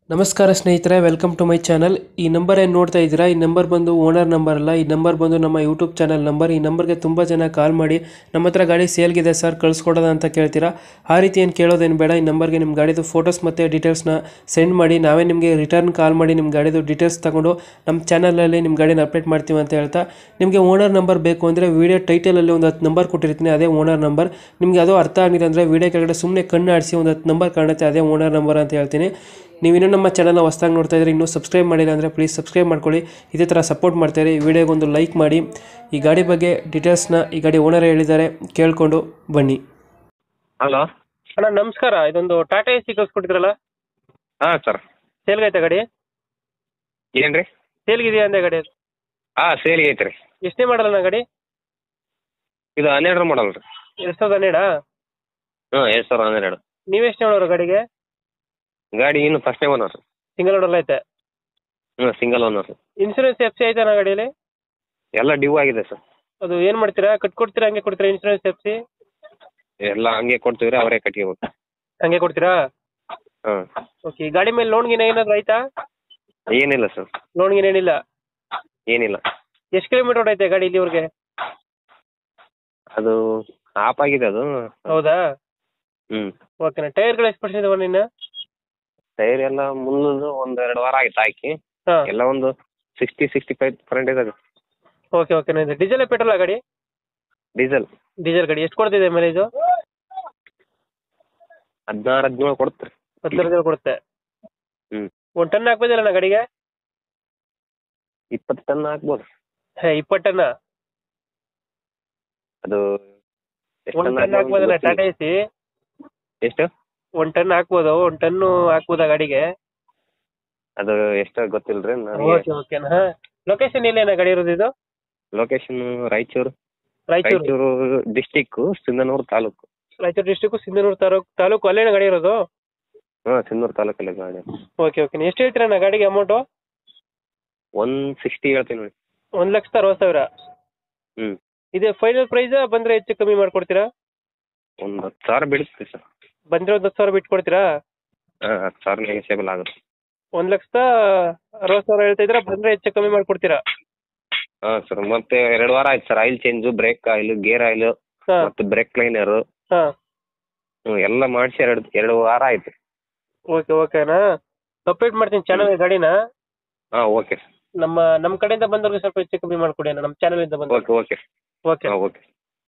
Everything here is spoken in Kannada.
ನಮಸ್ಕಾರ ಸ್ನೇಹಿತರೆ ವೆಲ್ಕಮ್ ಟು ಮೈ ಚಾನಲ್ ಈ ನಂಬರ್ ಏನು ನೋಡ್ತಾ ಇದ್ದೀರಾ ಈ ನಂಬರ್ ಬಂದು ಓನರ್ ನಂಬರ್ ಅಲ್ಲ ಈ ನಂಬರ್ ಬಂದು ನಮ್ಮ ಯೂಟ್ಯೂಬ್ ಚಾನಲ್ ನಂಬರ್ ಈ ನಂಬರ್ಗೆ ತುಂಬ ಜನ ಕಾಲ್ ಮಾಡಿ ನಮ್ಮ ಹತ್ರ ಗಾಡಿ ಸೇಲ್ಗಿದೆ ಸರ್ ಕಳಿಸ್ಕೊಡೋದ ಅಂತ ಕೇಳ್ತೀರಾ ಆ ರೀತಿ ಏನು ಕೇಳೋದೇನು ಬೇಡ ಈ ನಂಬರ್ಗೆ ನಿಮ್ಮ ಗಾಡಿದು ಫೋಟೋಸ್ ಮತ್ತು ಡೀಟೇಲ್ಸ್ನ ಸೆಂಡ್ ಮಾಡಿ ನಾವೇ ನಿಮಗೆ ರಿಟರ್ನ್ ಕಾಲ್ ಮಾಡಿ ನಿಮ್ಮ ಗಾಡಿದು ಡೀಟೇಲ್ಸ್ ತಗೊಂಡು ನಮ್ಮ ಚಾನಲಲ್ಲಿ ನಿಮ್ಮ ಗಾಡಿನ ಅಪ್ಡೇಟ್ ಮಾಡ್ತೀವಿ ಅಂತ ಹೇಳ್ತಾ ನಿಮಗೆ ಓನರ್ ನಂಬರ್ ಬೇಕು ಅಂದರೆ ವೀಡಿಯೋ ಟೈಟಲಲ್ಲಿ ಒಂದು ಹತ್ತು ನಂಬರ್ ಕೊಟ್ಟಿರ್ತೀನಿ ಅದೇ ಓನರ್ ನಂಬರ್ ನಿಮಗೆ ಅದು ಅರ್ಥ ಆಗಿಲ್ಲ ಅಂದರೆ ವೀಡಿಯೋ ಕೆಳಗಡೆ ಸುಮ್ಮನೆ ಕಣ್ಣು ಆಡಿಸಿ ಒಂದು ಹತ್ತು ನಂಬರ್ ಕಾಣುತ್ತೆ ಅದೇ ಓನರ್ ನಂಬರ್ ಅಂತ ಹೇಳ್ತೀನಿ ನೀವು ಇನ್ನೂ ನಮ್ಮ ಚಾನಲ್ನ ಹೊಸ್ದಾಗಿ ನೋಡ್ತಾ ಇದ್ರೆ ಇನ್ನೂ ಸಬ್ಸ್ಕ್ರೈಬ್ ಮಾಡಿಲ್ಲ ಅಂದರೆ ಪ್ಲೀಸ್ ಸಬ್ಸ್ಕ್ರೈಬ್ ಮಾಡ್ಕೊಳ್ಳಿ ಇದೇ ಥರ ಸಪೋರ್ಟ್ ಮಾಡ್ತಾರೆ ಈ ವಿಡಿಯೋಗೆ ಒಂದು ಲೈಕ್ ಮಾಡಿ ಈ ಗಾಡಿ ಬಗ್ಗೆ ಡೀಟೇಲ್ಸ್ನ ಈ ಗಾಡಿ ಓನರ್ ಹೇಳಿದ್ದಾರೆ ಕೇಳಿಕೊಂಡು ಬನ್ನಿ ಹಲೋ ಅಣ್ಣ ನಮಸ್ಕಾರ ಇದೊಂದು ಟಾಟಾ ಎ ಸಿ ಕಳ್ಸ್ಕೊಟ್ಟಿದ್ರಲ್ಲ ಹಾಂ ಸರ್ ಸೇಲ್ಗೈತೆ ಗಾಡಿ ಏನು ರೀ ಸೇಲ್ಗಿದೆಯಾ ಅಂದೆ ಗಾಡಿ ಹಾಂ ಸೇಲಿಗೆ ಐತೆ ರೀ ಎಷ್ಟೇ ಮಾಡಲ್ಲ ಗಾಡಿ ಇದು ಹನ್ನೆರಡು ಮಾಡಲ್ ರೀ ಎರಡು ಸಾವಿರದ ಹನ್ನೆರಡಾ ಹಾಂ ಎರಡು ಸಾವಿರ ಹನ್ನೆರಡು ನೀವೆಷ್ಟು ಮಾಡೋರು ಗಾಡಿಗೆ ಗಾಡಿ ಇನ್ನು ಫಸ್ಟ್ನೇ ಓನರ್ ರೀ ಸಿಂಗಲ್ ಓಡಲ್ಲ ಐತೆ ಹ್ಞೂ ಸಿಂಗಲ್ ಓನರ್ ರೀ ಇನ್ಸೂರೆನ್ಸ್ ಎಫ್ ಸಿ ಐತೆ ಗಾಡಿಯಲ್ಲಿ ಎಲ್ಲ ಡ್ಯೂ ಆಗಿದೆ ಸರ್ ಅದು ಏನು ಮಾಡ್ತೀರಾ ಕಟ್ಕೊಡ್ತೀರಾ ಹಂಗೆ ಕೊಡ್ತೀರಾ ಇನ್ಸೂರೆನ್ಸ್ ಎಫ್ ಸಿ ಎಲ್ಲ ಹಂಗೆ ಕೊಡ್ತೀವಿ ರೀ ಅವರೇ ಕಟ್ಕೋಬೇಕು ಹಂಗೆ ಕೊಡ್ತೀರಾ ಹಾಂ ಓಕೆ ಗಾಡಿ ಮೇಲೆ ಲೋನ್ ಗಿನ ಏನಾದ್ರು ಆಯ್ತಾ ಏನಿಲ್ಲ ಸರ್ ಲೋನ್ ಗಿನ ಏನಿಲ್ಲ ಏನಿಲ್ಲ ಎಷ್ಟು ಕಿಲೋಮೀಟರ್ ಹೊಡೈತೆ ಗಾಡಿ ಇಲ್ಲಿವರೆಗೆ ಅದು ಆಫ್ ಆಗಿದೆ ಅದು ಹೌದಾ ಹ್ಞೂ ಓಕೆನಾ ಟೈರ್ಗಳು ಎಷ್ಟು ಪರ್ಸೆಂಟ್ ಇದಾವೆ ನಿನ್ನ ಟೈರ್ ಎಲ್ಲ ಮುಂದದು ಒಂದು ಎರಡು ವಾರ ಆಯ್ತು ಹಾಕಿ ಹಾಂ ಎಲ್ಲ ಒಂದು ಸಿಕ್ಸ್ಟಿ ಸಿಕ್ಸ್ಟಿ ಫೈವ್ ಪರ್ಸೆಂಟ್ ಇದೆ ಓಕೆ ಓಕೆನಾ ಇದು ಡೀಸೆಲ್ ಪೆಟ್ರೋಲ್ ಗಾಡಿ ಡೀಸೆಲ್ ಡೀಸೆಲ್ ಗಾಡಿ ಎಷ್ಟು ಕೊಡ್ತಿದೆ ಮೈಲೇಜು ಹದಿನಾರು ಹದಿನೇಳು ಕೊಡುತ್ತೆ ರೀ ಹದಿನಾರು ಕೊಡುತ್ತೆ ಹ್ಮ್. ಒಂದು ಟನ್ ಹಾಕ್ಬೋದಿಲ್ಲ ಗಾಡಿಗೆ ಇಪ್ಪತ್ತು ಟನ್ ಹಾಕ್ಬೋದು ಹೇ ಇಪ್ಪತ್ತು ಟನ್ನ ಅದು ಎಷ್ಟು ಒಂದು ಟನ್ ಟನ್ ಹಾಕ್ಬೋದಲ್ಲ ಹಾಕ್ಬೋದು ಟಾಟಾ ಎಸಿ ಎಷ್ಟು ಒಂದು ಟನ್ ಹಾಕ್ಬೋದು ಒಂದು ಟನ್ನು ಹಾಕ್ಬೋದಾ ಗಾಡಿಗೆ ಅದು ಎಷ್ಟು ಗೊತ್ತಿಲ್ಲ ರೀ ನನಗೆ ಓಕೆ ಓಕೆನಾ ಲೊಕೇಶನ್ ಎಲ್ಲೇನ ಗಾಡಿ ಇರೋದು ಇದು location Raichur Raichur Raichur district Sindhanur taluk Raichur district Sindhanur taluk taluk ಅಲ್ಲೇನ ಗಾಡಿ ಇರೋದು ಹಾಂ ಸಿಂಧನೂರು ತಾಲೂಕಲ್ಲಿ ಗಾಡಿ ಓಕೆ ಓಕೆ ಎಷ್ಟು ಹೇಳ್ತೀರಣ್ಣ ಗಾಡಿಗೆ ಅಮೌಂಟು ಒನ್ ಸಿಕ್ಸ್ಟಿ ಹೇಳ್ತೀನಿ ನೋಡಿ ಒಂದು ಲಕ್ಷದ ಅರವತ್ತು ಸಾವಿರ ಹ್ಞೂ ಇದೆ ಫೈನಲ್ ಪ್ರೈಸ್ ಬಂದ್ರೆ ಹೆಚ್ಚು ಕಮ್ಮಿ ಮಾಡ್ಕೊಡ್ತೀರಾ ಒಂದು ಹತ್ತು ಸಾವಿರ ಬಿಡುತ್ತೆ ಸರ್ ಬಂದ್ರೆ ಒಂದು ಹತ್ತು ಸಾವಿರ ಬಿಟ್ಟು ಕೊಡ್ತೀರಾ ಹಾಂ ಹತ್ತು ಸಾವಿರ ನೆಗೆಸೇಬಲ್ ಆಗುತ್ತೆ ಒಂದು ಲಕ್ಷದ ಅರವತ್ತು ಸಾವಿರ ಹೇಳ್ತಾ ಇದ್ರೆ ಬಂದ್ರೆ ಹೆಚ್ಚು ಕಮ್ಮಿ ಮಾಡ್ಕೊಡ್ತೀರಾ ಹಾಂ ಸರ್ ಮತ್ತೆ ಎರಡು ವಾರ ಆಯ್ತು sir oil change brake oil gear oil ಹಾಂ ಮತ್ತು ಬ್ರೇಕ್ ಕ್ಲೈನರು ಹಾಂ ಹ್ಞೂ ಎಲ್ಲ ಮಾಡಿಸಿ ಎರಡು ಎರಡು ವಾರ ಆಯ್ತು ಓಕೆ ಓಕೆನಾ ಅಪ್ಡೇಟ್ ಮಾಡ್ತೀನಿ ಚಾನಲ್ ಗಾಡಿನ ಹಾಂ ಓಕೆ ನಮ್ಮ ನಮ್ಮ ಕಡೆಯಿಂದ ಬಂದವ್ರಿಗೆ ಸ್ವಲ್ಪ ಹೆಚ್ಚು ಕಮ್ಮಿ ಮಾಡ್ಕೊಡಿ ಅಣ್ಣ ನಮ್ಮ ಚಾನಲಿಂದ ಬಂದು ಓಕೆ ಓಕೆ ಓಕೆ ಹಾಂ ಓಕೆ